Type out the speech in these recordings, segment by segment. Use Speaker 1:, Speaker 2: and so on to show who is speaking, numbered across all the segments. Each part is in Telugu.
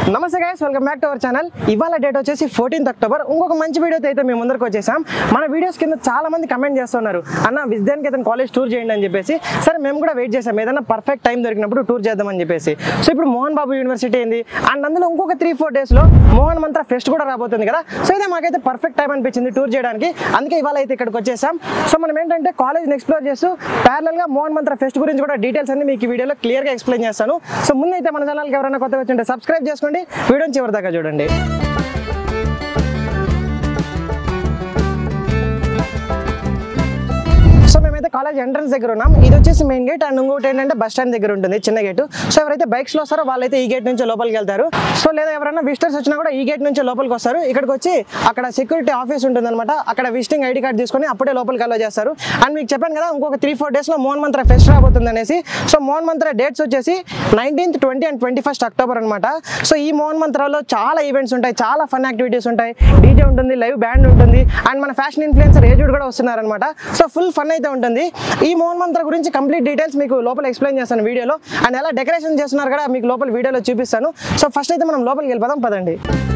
Speaker 1: నమస్తే guys welcome back to our channel ఇవాళ డేట్ వచ్చేసి ఫోర్టీన్త్ అక్టోబర్ ఇంకొక మంచి వీడియోతో అయితే మేము ముందరకు వచ్చేసాం మన వీడియోస్ కింద చాలా మంది కమెంట్ చేస్తున్నారు అన్న విద్యానికి అయితే కాలేజ్ టూర్ చేయండి అని చెప్పేసి సరే మేము కూడా వెయిట్ చేసాం ఏదైనా పర్ఫెక్ట్ టైం దొరికినప్పుడు టూర్ చేద్దామని చెప్పేసి సో ఇప్పుడు మోహన్ బాబు యూనివర్సిటీ ఏంది అండ్ అందులో ఇంకొక త్రీ ఫోర్ డేస్లో మోహన్ మంత్ర ఫెస్ట్ కూడా రాబోతుంది కదా సో ఇదే మాకైతే పర్ఫెక్ట్ టైం అనిపించింది టూర్ చేయడానికి అందుకే ఇవాళ అయితే ఇక్కడికి వచ్చేసాం సో మనం ఏంటంటే కాలేజ్ని ఎక్స్ప్లోర్ చేస్తూ parallel గా మోహన్ మంత్ర ఫెస్ట్ గురించి కూడా డీటెయిల్స్ అన్ని మీకు ఈ వీడియోలో క్లియర్గా ఎక్స్ప్లెయిన్ చేస్తాను సో ముందు అయితే మన ఛానల్కి ఎవరైనా కొత్తగా వచ్చి ఉంటే సబ్స్క్రైబ్ చేసుకోండి వీడియోని చివరి దాకా చూడండి సో మేమైతే కాలేజ్ ఎంట్రన్స్ దగ్గర ఉన్నాం ఇది వచ్చేసి మెయిన్ గేట్ అండ్ ఇంకోటి ఏంటంటే బస్ స్టాండ్ దగ్గర ఉంటుంది చిన్న గేట్ సో ఎవరైతే బైక్స్ లో వస్తారో వాళ్ళైతే ఈ గేట్ నుంచి లోపలికి వెళ్తారు సో లేదా ఎవరైనా విజిటర్స్ వచ్చినా కూడా ఈ గేట్ నుంచి లోపలికి వస్తారు ఇక్కడికి వచ్చి అక్కడ సెక్యూరిటీ ఆఫీస్ ఉంటుంది అనమాట అక్కడ విజిటింగ్ ఐడి కార్డ్ తీసుకొని అప్పుడే లోపలికి అలో చేస్తారు అండ్ మీకు చెప్పాను కదా ఇంకొక త్రీ ఫోర్ డేస్ లో మోహన్ మంత్ర ఫెస్ట్ రాబోతుంది అనేసి సో మోహన్ మంత్ర డేట్స్ వచ్చేసి nineteenth twenty and twenty first October అనమాట సో ఈ మోహన్ మంత్రాలో చాలా ఈవెంట్స్ ఉంటాయి చాలా ఫన్ యాక్టివిటీస్ ఉంటాయి డీజే ఉంటుంది లైవ్ బ్యాండ్ ఉంటుంది అండ్ మన ఫ్యాషన్ ఇన్ఫ్లుయెన్సర్ ఏజుడ్ కూడా వస్తున్నారనమాట సో ఫుల్ ఫన్ అయితే ఉంటుంది ఈ మోహన్ మంత్ర గురించి కంప్లీట్ డీటెయిల్స్ మీకు లోపల ఎక్స్ప్లెయిన్ చేస్తాను వీడియోలో అండ్ ఎలా డెకరేషన్ చేస్తున్నారు కూడా మీకు లోపల వీడియోలో చూపిస్తాను సో ఫస్ట్ అయితే మనం లోపలికి వెళ్ళిపోదాం పదండి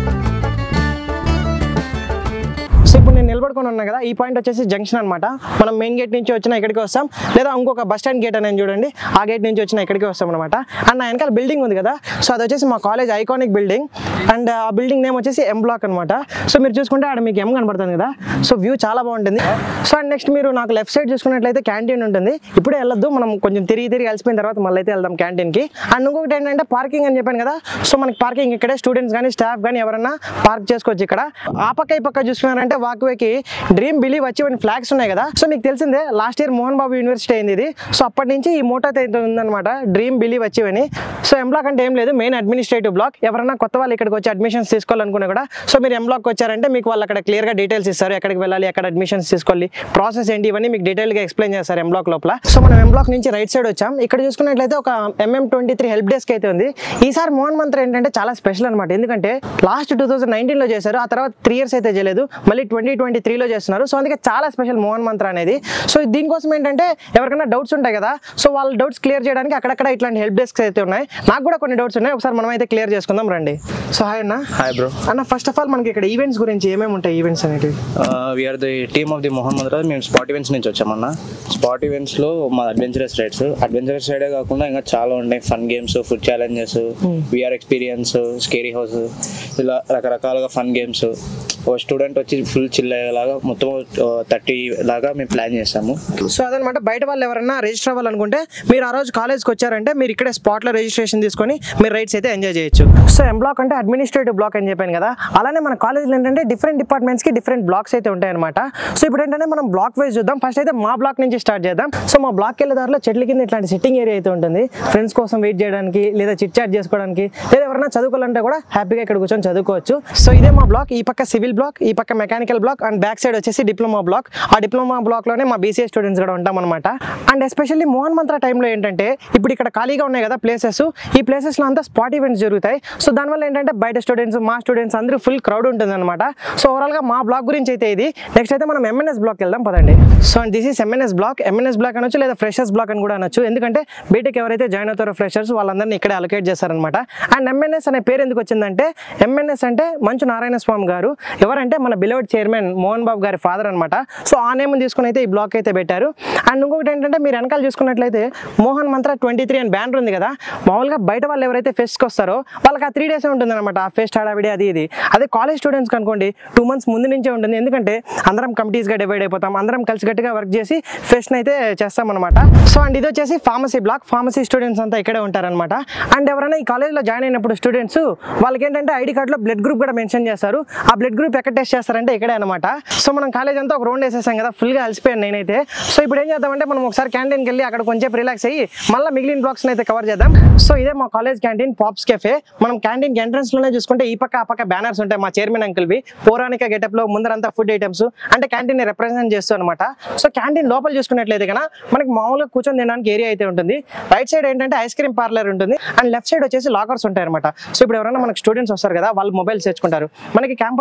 Speaker 1: సో ఇప్పుడు నేను నిలబడుకొని ఉన్నా కదా ఈ పాయింట్ వచ్చేసి జంక్షన్ అనమాట మనం మెయిన్ గేట్ నుంచి వచ్చిన ఇక్కడికి వస్తాం లేదా ఇంకొక బస్ స్టాండ్ గేట్ అనేది చూడండి ఆ గేట్ నుంచి వచ్చిన ఇక్కడికి వస్తాం అనమాట అండ్ నా వెనకాల బిల్డింగ్ ఉంది కదా సో అది వచ్చేసి మా కాలేజ్ ఐకానిక్ బిల్డింగ్ అండ్ ఆ బిల్డింగ్ నేమ్ వచ్చేసి ఎం బ్లాక్ అనమాట సో మీరు చూసుకుంటే ఆడ మీకు ఎం కనబడుతుంది కదా సో వ్యూ చాలా బాగుంటుంది సో అండ్ నెక్స్ట్ మీరు నాకు లెఫ్ట్ సైడ్ చూసుకున్నట్లయితే క్యాంటీన్ ఉంటుంది ఇప్పుడే వెళ్ళొద్దు మనం కొంచెం తిరిగి తిరిగి కలిసిపోయిన తర్వాత మళ్ళీ అయితే వెళ్దాం క్యాంటీన్కి అండ్ ఇంకొకటి ఏంటంటే పార్కింగ్ అని చెప్పాను కదా సో మనకి పార్కింగ్ ఇక్కడే స్టూడెంట్స్ కానీ స్టాఫ్ కానీ ఎవరైనా పార్క్ చేసుకోవచ్చు ఇక్కడ ఆ పక్క ఈ పక్క చూసుకున్నారంటే వాక్వేకి డ్రీమ్ బిలీవ్ వచ్చి ఫ్లాగ్స్ ఉన్నాయి కదా సో మీకు తెలిసిందే last year Mohan Babu university అయింది ఇది సో అప్పటి నుంచి ఈ మోటో అయితే ఉందన్నమాట డ్రీమ్ బిలీవ్ వచ్చి అని సో ఎం బ్లాక్ అంటే ఏం లేదు మెయిన్ అడ్మినిస్ట్రేటివ్ బ్లాక్ ఎవరైనా కొత్త వాళ్ళు ఇక్కడికి వచ్చి అడ్మిషన్స్ తీసుకోవాలనుకున్నా కూడా సో మీరు ఎం బ్లాక్ వచ్చారంటే మీకు వాళ్ళు అక్కడ క్లియర్గా డీటెయిల్స్ ఇస్తారు ఎక్కడికి వెళ్ళాలి ఎక్కడ అడ్మిషన్స్ తీసుకోవాలి ప్రాసెస్ ఏంటి ఇవన్నీ మీకు డీటెయిల్గా ఎక్స్ప్లెయిన్ చేస్తారు ఎం బ్లాక్ లోపల సో మనం ఎం బ్లాక్ నుంచి రైట్ సైడ్ వచ్చాం ఇక్కడ చూసుకున్నట్లయితే ఒక M M twenty three help desk అయితే ఉంది ఈసారి మోహన్ మంత్ర ఏంటంటే చాలా స్పెషల్ అనమాట ఎందుకంటే లాస్ట్ టూ థౌసండ్ నైన్టీన్లో చేశారు ఆ తర్వాత త్రీ ఇయర్స్ అయితే చేయలేదు మళ్ళీ ట్వంటీ ట్వంటీ త్రీలో చేస్తున్నారు సో అందుకే చాలా స్పెషల్ మోహన్ మంత్ర అనేది సో దీనికోసం ఏంటంటే ఎవరికైనా డౌట్స్ ఉంటాయి కదా సో వాళ్ళ డౌట్స్ క్లియర్ చేయడానికి అక్కడక్కడ ఇట్లాంటి హెల్ప్ డెస్క్స్ అయితే ఉన్నాయి నాకు కూడా కొన్ని డౌట్స్ ఉన్నాయి ఒకసారి మనం అయితే క్లియర్ చేసుకుందాం రండి సో హాయ్ అన్న
Speaker 2: హాయ్ బ్రో
Speaker 1: అన్న ఫస్ట్ ఆఫ్ ఆల్ మనకి ఇక్కడ ఈవెంట్స్ గురించి ఏమేమి ఉంటాయి ఈవెంట్స్ అనేటివి
Speaker 2: we're the team of the Mohan Mantra మేము స్పాట్ ఈవెంట్స్ నుంచి వచ్చామన్న స్పాట్ ఈవెంట్స్లో మా అడ్వెంచరస్ రైడ్స్ అడ్వెంచరస్ రైడే కాకుండా ఇంకా చాలా ఉన్నాయి fun games food challenges VR experience scary house ఇలా రకరకాలుగా ఫన్ గేమ్స్ ఒక స్టూడెంట్ వచ్చి ఫుల్ చిల్ అయ్యేలాగా మొత్తం థర్టీ లాగా మేము ప్లాన్ చేసాము
Speaker 1: సో అదనమాట బయట వాళ్ళు ఎవరైనా రిజిస్టర్ అవ్వాలనుకుంటే మీరు ఆ రోజు కాలేజ్కి వచ్చారంటే మీరు ఇక్కడే స్పాట్లో రిజిస్ట్రేషన్ తీసుకొని మీరు రైడ్స్ అయితే ఎంజాయ్ చేయొచ్చు సో ఎం బ్లాక్ అంటే అడ్మినిస్ట్రేటివ్ బ్లాక్ అని చెప్పాను కదా అలానే మన కాలేజ్లో ఏంటంటే డిఫరెంట్ డిపార్ట్మెంట్స్కి డిఫరెంట్ బ్లాక్స్ అయితే ఉంటాయన్నమాట సో ఇప్పుడు ఏంటంటే మనం బ్లాక్ వైజ్ చూద్దాం ఫస్ట్ అయితే మా బ్లాక్ నుంచి స్టార్ట్ చేద్దాం సో మా బ్లాక్ వెళ్ళే దారిలో చెట్ల కింద ఇట్లాంటి సిట్టింగ్ ఏరియా అయితే ఉంటుంది ఫ్రెండ్స్ కోసం వెయిట్ చేయడానికి లేదా చిట్ చాట్ చేసుకోవడానికి లేదా ఎవరైనా చదువుకోవాలంటే కూడా హ్యాపీగా ఇక్కడ కూర్చొని చదువుకోవచ్చు సో ఇదే మా బ్లాక్ ఈ పక్క సివిల్ బ్లాక్ ఈ పక్క mechanical block and back side వచ్చేసి డిప్లొమా బ్లాక్ ఆ డిప్లొమా బ్లాక్ లోనే మా బీసీఏ స్టూడెంట్స్ కూడా ఉంటాం అనమాట అండ్ ఎస్పెషల్లీ మోహన్ మంత్ర టైంలో ఏంటంటే ఇప్పుడు ఇక్కడ ఖాళీగా ఉన్నాయి కదా ప్లేసెస్ ఈ ప్లేసెస్ లో అంతా స్పాట్ ఈవెంట్స్ జరుగుతాయి సో దానివల్ల ఏంటంటే బయట స్టూడెంట్స్ మా స్టూడెంట్స్ అందరూ ఫుల్ క్రౌడ్ ఉంటుంది అనమాట సో ఓవరాల్ గా మా బ్లాక్ గురించి అయితే ఇది నెక్స్ట్ అయితే మనం ఎంఎన్ఎస్ బ్లాక్ వెళ్దాం పదండి so and this is M N S block M N S block అనొచ్చు లేదా ఫ్రెషర్స్ బ్లాక్ అని కూడా అనొచ్చు ఎందుకంటే బీటెక్ ఎవరైతే జాయిన్ అవుతారో ఫ్రెషర్స్ వాళ్ళందరినీ ఇక్కడే అలొకేట్ చేస్తారనమాట అండ్ ఎంఎన్ఎస్ అనే పేరు ఎందుకు వచ్చిందంటే ఎంఎన్ఎస్ అంటే మంచు నారాయణ స్వామి గారు ఎవరంటే మన బిలవడ్ చైర్మన్ మోహన్ బాబు గారి ఫాదర్ అనమాట సో ఆ నేమ్ తీసుకుని అయితే ఈ బ్లాక్ అయితే పెట్టారు అండ్ ఇంకొకటి ఏంటంటే మీరు వెనకాల చూసుకున్నట్లయితే మోహన్ మంత్ర ట్వంటీ త్రీ అని బ్యానర్ ఉంది కదా మామూలుగా బయట వాళ్ళు ఎవరైతే ఫెస్ట్కి వస్తారో వాళ్ళకి ఆ త్రీ డేస్ ఉంటుంది అనమాట ఆ ఫెస్ట్ హడావిడి అది ఇది అదే కాలేజ్ స్టూడెంట్స్ అనుకోండి టూ మంత్స్ ముందు నుంచే ఉంటుంది ఎందుకంటే అందరం కమిటీస్గా డివైడ్ అయిపోతాం అందరం కలిసికట్టుగా వర్క్ చేసి ఫెస్ట్ని అయితే చేస్తాం అనమాట సో అండ్ ఇది వచ్చేసి ఫార్మసీ బ్లాక్ ఫార్మసీ స్టూడెంట్స్ అంతా ఇక్కడే ఉంటారనమాట అండ్ ఎవరైనా ఈ కాలేజ్లో జాయిన్ అయినప్పుడు స్టూడెంట్స్ వాళ్ళకి ఏంటంటే ఐడి కార్డులో బ్లడ్ గ్రూప్ కూడా మెన్షన్ చేస్తారు ఆ బ్లడ్ గ్రూప్ ఎక్కడ టెస్ట్ చేస్తారంటే ఇక్కడే అనమాట సో మనం కాలేజ్ అంతా ఒక రౌండ్ వేసేసాం కదా ఫుల్గా అలసిపోయాను నేనైతే సో ఇప్పుడు ఏం చేద్దామంటే మనం ఒకసారి క్యాంటీన్కి వెళ్ళి అక్కడ కొంచెం రిలాక్స్ అయ్యి మళ్ళీ మిగిలిన బ్లాక్స్ అయితే కవర్ చేద్దాం సో ఇదే మా కాలేజ్ క్యాంటీన్ పాప్స్ కెఫే మనం క్యాంటీన్ ఎంట్రన్స్ లోనే చూసుకుంటే ఈ పక్క ఆ పక్క బ్యానర్స్ ఉంటాయి మా చైర్మన్ అంకుల్వి పౌరాణిక గెటప్ లో ముందరంతా ఫుడ్ ఐటమ్స్ అంటే క్యాంటీన్ రిప్రజెంట్ చేస్తూ అనమాట సో క్యాంటీన్ లోపల చూసుకున్నట్లయితే కన్నా మనకి మామూలుగా కూర్చొని తినడానికి ఏరియా అయితే ఉంటుంది రైట్ సైడ్ ఏంటంటే ఐస్ క్రీమ్ పార్లర్ ఉంటుంది అండ్ లెఫ్ట్ సైడ్ వచ్చేసి లాకర్స్ ఉంటాయి అనమాట సో ఇప్పుడు ఎవరైనా మనకి స్టూడెంట్స్ వస్తారు కదా వాళ్ళు మొబైల్స్ తెచ్చుకుంటారు మనకి క్యాంపస్ లో ఏంటంటే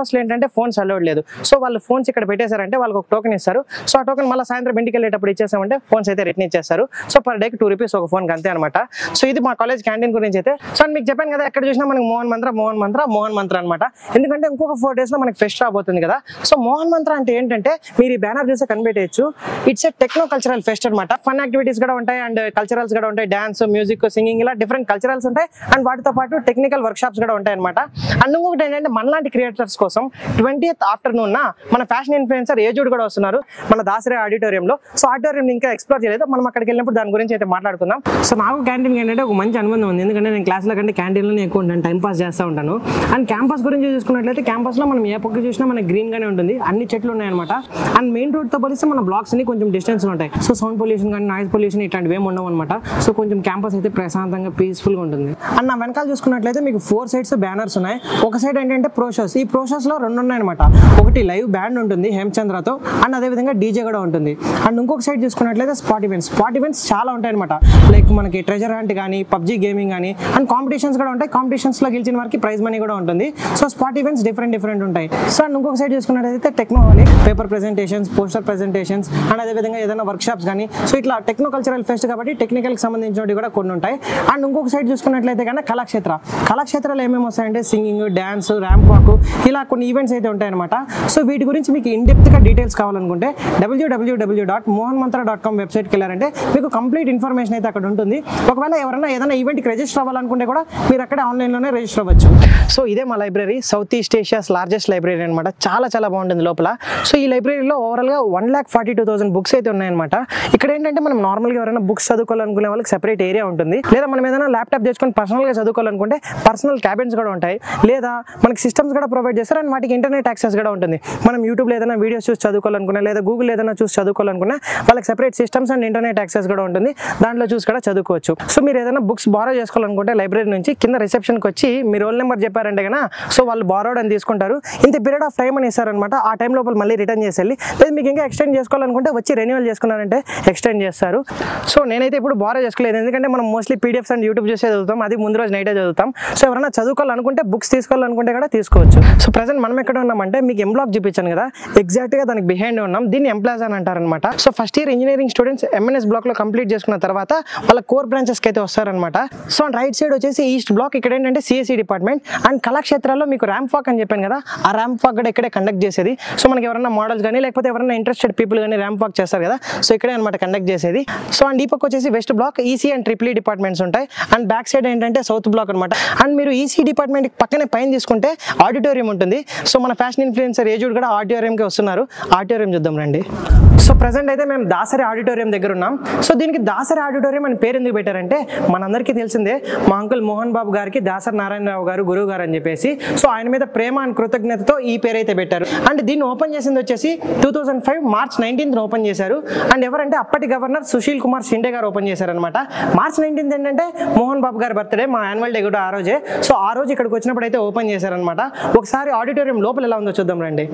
Speaker 1: ఏంటంటే ఫోన్స్ అలౌడ్ లేదు సో వాళ్ళు ఫోన్స్ ఇక్కడ పెట్టేశారంటే వాళ్ళకి ఒక టోకెన్ ఇస్తారు సో ఆ టోకెన్ మళ్ళీ సాయంత్రం ఇంటికి వెళ్ళేటప్పుడు ఇచ్చేసామంటే ఫోన్స్ అయితే రిటర్న్ ఇచ్చేస్తారు సో పర్ డేకి టూ రూపీస్ ఒక ఫోన్ అంతే అనమాట సో ఇది మా కాలేజ్ క్యాంటీన్ గురించి అయితే సో మీకు చెప్పాను కదా ఎక్కడ చూసినా మనకి మోహన్ మంత్ర మోహన్ మంత్ర మోహన్ మంత్ర అనమాట ఎందుకంటే ఇంకొక ఫోర్ డేస్ లో మనకి ఫెస్ట్ రాబోతుంది కదా సో మోహన్ మంత్ర అంటే ఏంటంటే మీరు ఈ బ్యానర్ చూస్తే కనిపెట్టేయచ్చు it's a techno cultural fest అనమాట ఫన్ యాక్టివిటీస్ కూడా ఉంటాయి అండ్ కల్చరల్స్ కూడా ఉంటాయి డాన్స్ మ్యూజిక్ సింగింగ్ ఇలా డిఫరెంట్ కల్చరల్స్ ఉంటాయి అండ్ వాటితో పాటు టెక్నికల్ వర్క్ షాప్స్ కూడా ఉంటాయి అనమాట అండ్ ఇంకొకటి ఏంటంటే మనలాంటి క్రియేటర్స్ కోసం ట్వంటీ ఆఫ్టర్నూన్ మన ఫ్యాషన్ ఇన్ఫ్లుయెన్సర్ ఏజుడ్ కూడా వస్తున్నారు మన దాసరి ఆడిటోరియంలో సో ఆడిటోరియం ఇంకా ఎక్స్ప్లోర్ చేయలేదు మనం అక్కడికి వెళ్ళినప్పుడు దాని గురించి అయితే మాట్లాడుకుందాం సో నాకు క్యాంటీన్ ఏంటంటే ఒక మంచి అనుబంధం ఉంది ఎందుకంటే నేను క్లాస్లో కంటే క్యాంటీన్లోనే ఎక్కువ ఉంటాను టైం పాస్ చేస్తూ ఉంటాను అండ్ క్యాంపస్ గురించి చూసుకున్నట్లయితే క్యాంపస్లో మనం ఏ పక్క చూసినా మనకి గ్రీన్ గానే ఉంటుంది అన్ని చెట్లు ఉన్నాయన్నమాట అండ్ మెయిన్ రోడ్ తో పోలిస్తే మన బ్లాక్స్ ని కొంచెం డిస్టెన్స్ ఉంటాయి సో సౌండ్ పొల్యూషన్ కానీ నాయిస్ పొల్యూషన్ ఇట్లాంటివి ఏమి ఉండవు అనమాట సో కొంచెం క్యాంపస్ అయితే ప్రశాంతంగా పీస్ఫుల్ గా ఉంటుంది అండ్ నా వెనకాల చూసుకున్నట్లయితే మీకు ఫోర్ సైడ్స్ బ్యానర్స్ ఉన్నాయి ఒక సైడ్ ఏంటంటే ప్రో షోస్ ఈ ప్రో షోస్ లో రెండు ఉన్నాయన్నమాట ఒకటి లైవ్ బ్యాండ్ ఉంటుంది హేమచంద్రతో అండ్ అదే విధంగా డీజే కూడా ఉంటుంది అండ్ ఇంకొక సైడ్ చూసుకున్నట్లయితే స్పాట్ ఈవెంట్స్ స్పాట్ ఈవెంట్స్ చాలా ఉంటాయి అనమాట లైక్ మనకి ట్రెజర్ హంట్ కానీ పబ్జీ గేమింగ్ కానీ అండ్ కాంపిటీషన్స్ కూడా ఉంటాయి కాంపిటీషన్స్ లో గెలిచిన వారికి ప్రైజ్ మనీ కూడా ఉంటుంది so spot events different different ఉంటాయి సో అండ్ ఇంకొక సైడ్ చూసుకున్నట్లయితే technology paper presentations poster presentations and అదే విధంగా ఏదైనా వర్క్ షాప్స్ కానీ సో ఇట్లా టెక్నో కల్చరల్ ఫెస్ట్ కాబట్టి టెక్నికల్ కి సంబంధించినవి కూడా కొన్ని ఉంటాయి అండ్ ఇంకొక సైడ్ చూసుకున్నట్లయితే కన్నా కళాక్షేత్ర కళాక్షేత్రాలు ఏమేమి వస్తాయంటే సింగింగ్ డ్యాన్స్ ర్యాంప్ వాక్ ఇలా కొన్ని ఈవెంట్స్ అయితే ఉంటాయన్నమాట సో వీటి గురించి మీకు ఇన్ డెప్త్ గా డీటెయిల్స్ కావాలనుకుంటే డబ్ల్యూడబ్ల్యూడబ్ల్యూ డాట్ మోహన్ మంత్ర డాట్ కామ్ వెబ్సైట్కి వెళ్ళారంటే మీకు కంప్లీట్ ఇన్ఫర్మేషన్ అయితే అక్కడ ఉంటుంది ఒకవేళ ఎవరైనా ఏదైనా ఈవెంట్కి రిజిస్టర్ అవ్వాలనుకుంటే కూడా మీరు అక్కడ ఆన్లైన్లోనే రిజిస్టర్ అవ్వచ్చు సో ఇదే మా library south east Asia's largest library అనమాట చాలా చాలా బాగుంటుంది లోపల సో ఈ లైబ్రరీలో ఓవరాల్గా one lakh forty two thousand books అయితే ఉన్నాయన్నమాట ఇక్కడ ఏంటంటే మనం నార్మల్గా ఎవరైనా బుక్స్ చదువుకోవాలనుకునే వాళ్ళకి సెపరేట్ ఏరియా ఉంటుంది లేదా మనం ఏదైనా ల్యాప్టాప్ తెచ్చుకొని పర్సనల్గా చదువుకోవాలనుకుంటే పర్సనల్ క్యాబిన్స్ కూడా ఉంటాయి లేదా మనకి సిస్టమ్స్ కూడా ప్రొవైడ్ చేస్తారు అండ్ వాటికి ఇంటర్నెట్ యాక్సెస్ కూడా ఉంటుంది మనం యూట్యూబ్లో ఏదైనా వీడియోస్ చూసి చదువుకోవాలనుకున్నా లేదా గూగుల్ ఏదైనా చూసి చదువుకోవాలనుకున్నా వాళ్ళకి separate systems and internet access కూడా ఉంటుంది దాంట్లో చూసి కూడా చదువుకోవచ్చు సో మీరు ఏదైనా బుక్స్ బారో చేసుకోవాలనుకుంటే లైబ్రరీ నుంచి కింద రిసెప్షన్కి వచ్చి మీ రోల్ నెంబర్ చెప్పారంటే కన్నా సో వాళ్ళు బారోడ్ అని తీసుకుంటారు ఇంత పీరియడ్ ఆఫ్ టైం అని ఇస్తారనమాట ఆ టైం లోపల మళ్ళీ రిటర్న్ చేసేయాలి లేదా మీకు ఇంకా ఎక్స్టెండ్ చేసుకోవాలనుకుంటే వచ్చి రెన్యువల్ చేసుకున్నారంటే ఎక్స్టెండ్ చేస్తారు సో నేనైతే ఇప్పుడు బారో చేసుకోలేదు ఎందుకంటే మనం మోస్ట్లీ పీడిఎఫ్స్ అండ్ యూట్యూబ్ చేసే చదువుతాం అది ముందు రోజు నైటే చదువుతాం సో ఎవరైనా చదువుకోవాలనుకుంటే బుక్స్ తీసుకోవాలనుకుంటే కూడా తీసుకోవచ్చు సో ప్రజెంట్ మనం ఎక్కడ ఉన్నామంటే మీకు ఎం బ్లాక్ చూపించాను కదా ఎగ్జాక్ట్ గా దానికి బిహైండ్ ఉన్నాం దీన్ని ఎంప్లాజ్ అని అంటారనమాట so first year engineering students M N S block లో కంప్లీట్ చేసుకున్న తర్వాత వాళ్ళ కోర్ బ్రాంచెస్ కి అయితే వస్తారనమాట సో అండ్ రైట్ సైడ్ వచ్చేసి ఈస్ట్ బ్లాక్ ఇక్కడ ఏంటంటే సిఎస్సి డిపార్ట్మెంట్ అండ్ కళాక్షేత్రాల్లో మీకు ర్యాంప్ వాక్ అని చెప్పాను కదా ఆ ర్యాంప్ వాక్ కూడా ఇక్కడే కండక్ట్ చేసేది సో మనకి ఎవరైనా మోడల్స్ కానీ లేకపోతే ఎవరైనా ఇంట్రెస్టెడ్ పీపుల్ కానీ ర్యాంప్ వాక్ చేస్తారు కదా సో ఇక్కడే అనమాట కండక్ట్ చేసేది సో అండ్ ఈ పక్క వచ్చేసి west block E C and triple departments ఉంటాయి అండ్ బ్యాక్ సైడ్ ఏంటంటే సౌత్ బ్లాక్ అనమాట అండ్ మీరు ఈసీ డిపార్ట్మెంట్ పక్కనే పైన తీసుకుంటే ఆడిటోరియం ఉంటుంది సో మన ఫ్యాషన్ ఇన్ఫ్లుయెన్సర్ ఏజుడ్ కూడా ఆడిటోరియంకి వస్తున్నారు ఆడిటోరియం చూద్దాం రండి సో ప్రజెంట్ అయితే మేము దాసరి ఆడిటోరియం దగ్గర ఉన్నాం సో దీనికి దాసరి ఆడిటోరియం అని పేరు ఎందుకు పెట్టారంటే మనందరికీ తెలిసిందే మా అంకుల్ మోహన్ బాబు గారికి దాసరి నారాయణరావు గారు గురువు గారు అని చెప్పేసి సో ఆయన మీద ప్రేమ అండ్ కృతజ్ఞతతో ఈ పేరు అయితే పెట్టారు అండ్ దీన్ని ఓపెన్ చేసింది వచ్చేసి two thousand five March nineteenth open చేశారు అండ్ ఎవరంటే అప్పటి గవర్నర్ సుశీల్ కుమార్ షిండే గారు ఓపెన్ చేశారనమాట మార్చ్ నైన్టీన్త్ ఏంటంటే మోహన్ బాబు గారి బర్త్డే మా యాన్యువల్ డే కూడా ఆ రోజే సో ఆ రోజు ఇక్కడికి వచ్చినప్పుడు అయితే ఓపెన్ చేశారనమాట ఒకసారి ఆడిటోరియం లోపల ఎలా ఉందో చూద్దాం రండి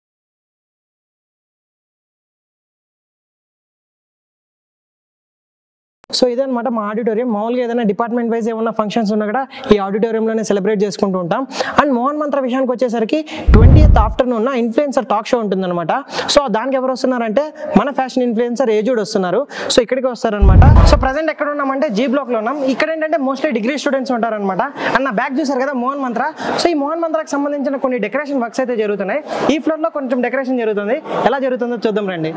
Speaker 1: సో ఇదే అనమాట మా ఆడిటోరియం మామూలుగా ఏదైనా డిపార్ట్మెంట్ వైజ్ ఏమన్నా ఫంక్షన్స్ ఉన్నా కూడా ఈ ఆడిటోరియంలోనే సెలబ్రేట్ చేసుకుంటూ ఉంటాం అండ్ మోహన్ మంత్ర విషయానికి వచ్చేసరికి twenty eighth afternoon influencer talk show ఉంటుందన్నమాట సో దానికి ఎవరు వస్తున్నారంటే మన ఫ్యాషన్ ఇన్ఫ్లుయెన్సర్ ఏజుడ్ వస్తున్నారు సో ఇక్కడికి వస్తారనమాట సో ప్రజెంట్ ఎక్కడ ఉన్నామంటే జీ బ్లాక్ లో ఉన్నాం ఇక్కడ ఏంటంటే మోస్ట్లీ డిగ్రీ స్టూడెంట్స్ ఉంటారనమాట అండ్ నా బ్యాగ్ చూసారు కదా మోహన్ మంత్ర సో ఈ మోహన్ మంత్రకు సంబంధించిన కొన్ని డెకరేషన్ వర్క్స్ అయితే జరుగుతున్నాయి ఈ ఫ్లోర్ లో కొంచెం డెకరేషన్ జరుగుతుంది ఎలా జరుగుతుందో చూద్దాం రండి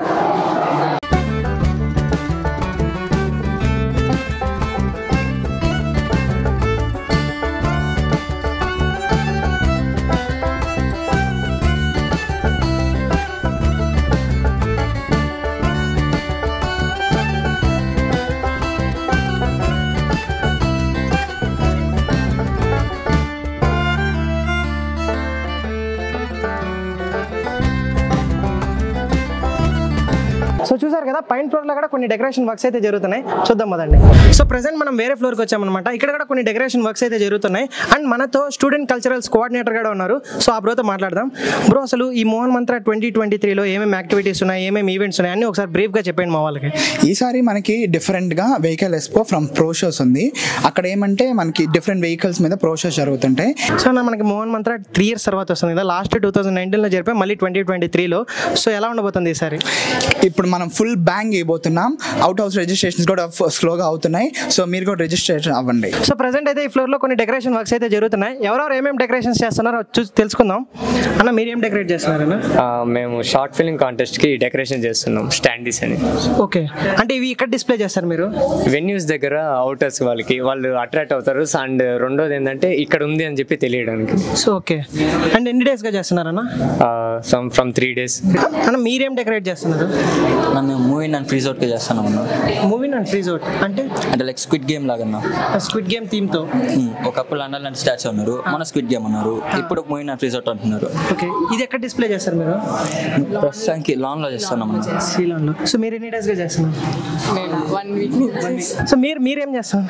Speaker 1: సో చూసారు చూసారు కదా పైన ఫ్లోర్ లో కూడా కొన్ని డెకరేషన్ వర్క్స్ అయితే జరుగుతున్నాయి చూద్దాం పదండి సో ప్రెసెంట్ మనం వేరే ఫ్లోర్కి వచ్చామన్నమాట ఇక్కడ కూడా కొన్ని డెకరేషన్ వర్క్స్ అయితే జరుగుతున్నాయి అండ్ మనతో స్టూడెంట్ కల్చరల్స్ కోఆర్డినేటర్ కూడా ఉన్నారు సో ఆ బ్రోతో మాట్లాడదాం బ్రో అసలు ఈ మోహన్ మంత్ర ట్వంటీ ట్వంటీ త్రీలో ఏమేమి యాక్టివిటీస్ ఉన్నాయి ఏమేమి ఈవెంట్స్ ఉన్నాయి అన్ని ఒకసారి బ్రీఫ్గా చెప్పండి మా వాళ్ళకి
Speaker 3: ఈసారి మనకి డిఫరెంట్గా vehicle expo from pro shows ఉంది అక్కడ ఏమంటే మనకి డిఫరెంట్ వెహికల్స్ మీద ప్రో షోస్ జరుగుతుంటాయి
Speaker 1: సో నా మనకి మోహన్ మంత్ర త్రీ ఇయర్స్ తర్వాత వస్తుంది కదా లాస్ట్ టూ థౌసండ్ నైన్టీన్లో జరిపే మళ్ళీ ట్వంటీ ట్వంటీ త్రీలో సో ఎలా ఉండబోతుంది ఈసారి
Speaker 3: ఇప్పుడు మనం ఫుల్ బ్యాంగ్ ఇవ్వబోతున్నాం అవుట్ హౌస్ రిజిస్ట్రేషన్స్ కూడా స్లోగా అవుతున్నాయి సో మీరు కూడా రిజిస్ట్రేషన్ అవ్వండి
Speaker 1: సో ప్రజెంట్ అయితే ఈ ఫ్లోర్లో కొన్ని డెకరేషన్ వర్క్స్ అయితే జరుగుతున్నాయి ఎవరెవరు ఏమేమి డెకరేషన్స్ చేస్తున్నారో చూసి తెలుసుకుందాం అన్న మీరు ఏం డెకరేట్ చేస్తున్నారన్న
Speaker 4: ఆ, మేము షార్ట్ ఫిల్మ్ కాంటెస్ట్కి డెకరేషన్ చేస్తున్నాం స్టాండీస్ అని
Speaker 1: ఓకే అంటే ఇవి ఇక్కడ డిస్ప్లే చేస్తారు మీరు
Speaker 4: వెన్యూస్ దగ్గర అవుటర్స్ వాళ్ళకి వాళ్ళు అట్రాక్ట్ అవుతారు అండ్ రెండోది ఏంటంటే ఇక్కడ ఉంది అని చెప్పి తెలియడానికి
Speaker 1: సో ఓకే అండ్ ఎన్ని డేస్గా చేస్తున్నారన్న
Speaker 4: సమ్ ఫ్రమ్ త్రీ డేస్
Speaker 1: అన్న మీరేం డెకరేట్ చేస్తున్నారు
Speaker 5: నన్ను మూవీ నన్ను ఫ్రీజ్ అవుట్కి చేస్తాను అన్న
Speaker 1: మూవీ అండ్ ఫ్రీజ్ అవుట్ అంటే
Speaker 5: అంటే లైక్ స్క్విడ్ గేమ్ లాగా అన్న
Speaker 1: స్క్విడ్ గేమ్ థీమ్తో
Speaker 5: ఉమ్, ఒకప్పుడు లండన్ లాంటి స్టాచ్యూ ఉన్నారు మన స్క్విడ్ గేమ్ అన్నారు ఇప్పుడు మూవీ నన్ను ఫ్రీజ్ అవుట్ అంటున్నారు
Speaker 1: ఓకే ఇది ఎక్కడ డిస్ప్లే చేస్తారు మీరు
Speaker 5: ప్రస్తుతానికి లాన్లో చేస్తున్నాం అన్న
Speaker 1: శ్రీలంలో సో మీరు ఎన్ని డేస్గా చేస్తున్నారు
Speaker 6: నేను వన్ వీక్
Speaker 1: సో మీరు మీరేం చేస్తున్నారు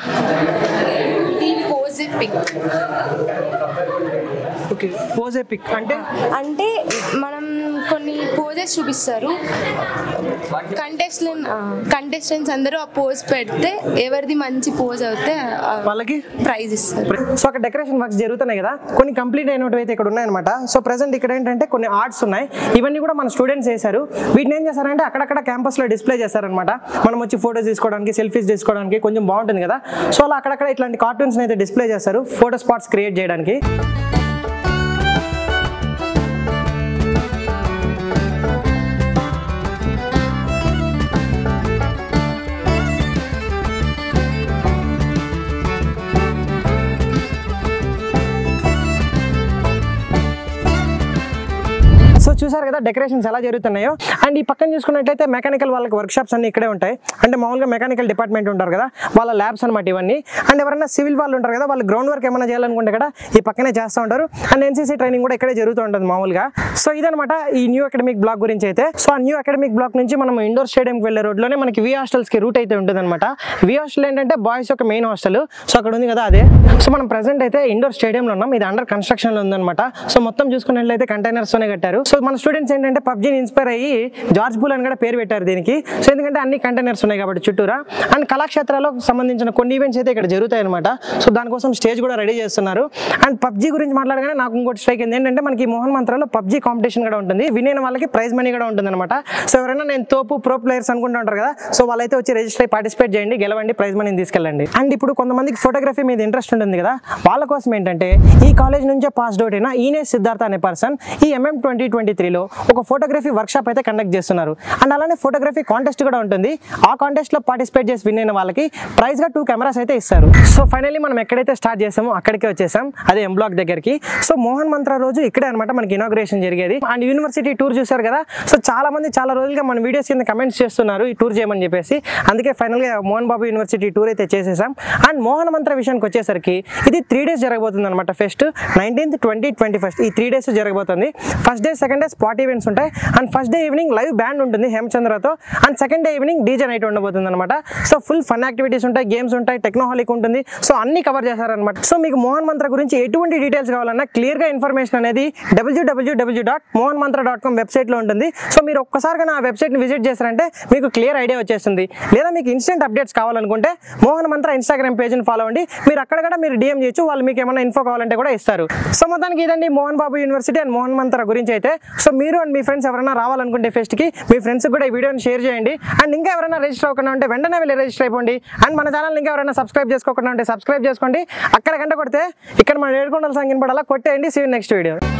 Speaker 6: పోజ్ పిక్
Speaker 1: ఓకే పోజే పిక్ అంటే
Speaker 6: అంటే మనం కొన్ని పోజెస్ చూపిస్తారు కంటెస్టెంట్ కంటెస్టెంట్స్ అందరూ ఆ పోజ్ పెడితే ఎవరిది మంచి పోజ్ అవుతే
Speaker 1: వాళ్ళకి
Speaker 6: ప్రైజ్ ఇస్తారు
Speaker 1: సో అక్కడ డెకరేషన్ వర్క్స్ జరుగుతున్నాయి కదా కొన్ని కంప్లీట్ అయినవి అయితే ఇక్కడ ఉన్నాయన్నమాట సో ప్రెసెంట్ ఇక్కడ ఏంటంటే కొన్ని ఆర్ట్స్ ఉన్నాయి ఇవన్నీ కూడా మన స్టూడెంట్స్ చేశారు వీటిని ఏం చేస్తారంటే అక్కడక్కడ క్యాంపస్లో డిస్ప్లే చేస్తారనమాట మనం వచ్చి ఫోటోస్ తీసుకోవడానికి సెల్ఫీస్ తీసుకోవడానికి కొంచెం బాగుంటుంది కదా సో అలా అక్కడక్కడ ఇట్లాంటి కార్టూన్స్ అయితే డిస్ప్లే చేస్తారు ఫోటో స్పాట్స్ క్రియేట్ చేయడానికి సో చూసారు కదా డెకరేషన్స్ ఎలా జరుగుతున్నాయో అండ్ ఈ పక్కన చూసుకున్నట్లయితే మెకానికల్ వాళ్ళకి వర్క్ షాప్స్ అన్ని ఇక్కడే ఉంటాయి అంటే మామూలుగా మెకానికల్ డిపార్ట్మెంట్ ఉంటారు కదా వాళ్ళ ల్యాబ్స్ అనమాట ఇవన్నీ అండ్ ఎవరైనా సివిల్ వాళ్ళు ఉంటారు కదా వాళ్ళు గ్రౌండ్ వర్క్ ఏమైనా చేయాలనుకుంటే కూడా ఈ పక్కనే చేస్తూ ఉంటారు అండ్ ఎన్సీసీ ట్రైనింగ్ కూడా ఇక్కడే జరుగుతూ ఉంటుంది మామూలుగా సో ఇదనమాట ఈ న్యూ అకాడమిక్ బ్లాక్ గురించి అయితే సో ఆ న్యూ అకాడమిక్ బ్లాక్ నుంచి మనం ఇండోర్ స్టేడియంకి వెళ్ళే రోడ్లోనే మనకి వి హాస్టల్స్కి రూట్ అయితే ఉంటుంది అనమాట వి హాస్టల్ ఏంటంటే బాయ్స్ యొక్క మెయిన్ హాస్టల్ సో అక్కడ ఉంది కదా అదే సో మనం ప్రెసెంట్ అయితే ఇండోర్ స్టేడియంలో ఉన్నాం ఇది అండర్ కన్స్ట్రక్షన్లో ఉందన్నమాట సో మొత్తం చూసుకున్నట్లయితే కంటైనర్స్ తోనే కట్టారు సో మన స్టూడెంట్స్ ఏంటంటే పబ్జీని ఇన్స్పైర్ అయ్యి జార్జ్ బుల్ అని కూడా పేరు పెట్టారు దీనికి సో ఎందుకంటే అన్ని కంటైనర్స్ ఉన్నాయి కాబట్టి చుట్టూరా అండ్ కళాక్షేత్రాలకు సంబంధించిన కొన్ని ఈవెంట్స్ అయితే ఇక్కడ జరుగుతాయి అనమాట సో దానికోసం స్టేజ్ కూడా రెడీ చేస్తున్నారు అండ్ పబ్జీ గురించి మాట్లాడగానే నాకు ఇంకోటి స్ట్రైక్ అయింది ఏంటంటే మనకి మోహన్ మంత్రాలో పబ్జీ కాంపిటీషన్ కూడా ఉంటుంది వినైన వాళ్ళకి ప్రైజ్ మనీ కూడా ఉంటుంది అనమాట సో ఎవరైనా నేను తోపు ప్రో ప్లేయర్స్ అనుకుంటూ ఉంటారు కదా సో వాళ్ళైతే వచ్చి రిజిస్టర్ అయ్యి పార్టిసిపేట్ చేయండి గెలవండి ప్రైజ్ మనీని తీసుకెళ్ళండి అండ్ ఇప్పుడు కొంతమందికి ఫోటోగ్రఫీ మీద ఇంట్రెస్ట్ ఉంటుంది కదా వాళ్ళ కోసం ఏంటంటే ఈ కాలేజ్ నుంచే పాస్డ్ అవుట్ అయిన ఈనే సిద్ధార్థ అనే పర్సన్ ఈ ఎంఎం ట్వంటీ ట్వంటీ త్రీలో ఒక ఫోటోగ్రఫీ వర్క్షాప్ అయితే కండక్ట్ చేస్తున్నారు అండ్ అలానే ఫోటోగ్రఫీ కాంటెస్ట్ కూడా ఉంటుంది ఆ కాంటెస్ట్ లో పార్టిసిపేట్ చేసి విన్ అయిన వాళ్ళకి ప్రైజ్ గా టూ కెమెరాస్ అయితే ఇస్తారు సో ఫైనల్లీ మనం ఎక్కడైతే స్టార్ట్ చేసామో అక్కడికే వచ్చేసాం అదే ఎం బ్లాక్ దగ్గరికి సో మోహన్ మంత్ర రోజు ఇక్కడే అనమాట మనకి ఇనాగ్రేషన్ జరిగేది అండ్ యూనివర్సిటీ టూర్ చూసారు కదా సో చాలా మంది చాలా రోజులుగా మన వీడియోస్ కింద కమెంట్స్ చేస్తున్నారు ఈ టూర్ చేయమని చెప్పేసి అందుకే ఫైనల్ గా మోహన్ బాబు యూనివర్సిటీ టూర్ అయితే చేసేసాం అండ్ మోహన్ మంత్ర విషయానికి వచ్చేసరికి ఇది త్రీ డేస్ జరగబోతుంది అనమాట fest nineteenth twenty twenty first ఈ త్రీ డేస్ జరగబోతుంది first day second day spot events ఉంటాయి and first day evening live band ఉంటుంది హేమచంద్రతో and second day evening DJ night ఉండబోతుంది అనమాట సో ఫుల్ ఫన్ యాక్టివిటీస్ ఉంటాయి గేమ్స్ ఉంటాయి టెక్నాలజీ ఉంటుంది సో అన్ని కవర్ చేశారనమాట సో మీకు మోహన్ మంత్ర గురించి ఎటువంటి డీటెయిల్స్ కావాలన్నా క్లియర్ గా ఇన్ఫర్మేషన్ అనేది డబ్ల్యూడబ్ల్యూడబ్ల్యూ డాట్ మోహన్ మంత్ర డాట్ కామ్ వెబ్సైట్లో ఉంటుంది సో మీరు ఒక్కసారిగా నా వెబ్సైట్ని విజిట్ చేశారంటే మీకు క్లియర్ ఐడియా వచ్చేస్తుంది లేదా మీకు ఇన్స్టెంట్ అప్డేట్స్ కావాలనుకుంటే మోహన్ మంత్ర ఇన్స్టాగ్రామ్ పేజ్ని ఫాలో అవ్వండి మీరు అక్కడ కూడా మీరు డిఎం చేయొచ్చు వాళ్ళు మీకు ఏమైనా ఇన్ఫో కావాలంటే కూడా ఇస్తారు సో మొత్తానికి ఇదండి మోహన్ బాబు యూనివర్సిటీ అండ్ మోహన్ మంత్ర గురించి అయితే సో మీరు అండ్ మీ ఫ్రెండ్స్ ఎవరైనా రావాలనుకుంటే ఫెస్ట్కి మీ ఫ్రెండ్స్ కూడా ఈ వీడియోని షేర్ చేయండి అండ్ ఇంకా ఎవరైనా రిజిస్టర్ అవ్వకుండా ఉంటే వెంటనే వెళ్ళి రిజిస్టర్ అయిపోండి అండ్ మన ఛానల్ ఇంకా ఎవరైనా సబ్స్క్రైబ్ చేసుకోకుండా ఉంటే సబ్స్క్రైబ్ చేసుకోండి అక్కడ గంట కొడితే ఇక్కడ మన ఏడుకొండల సంఖ్యను పడాలా కొట్టేయండి సీ నెక్స్ట్ వీడియో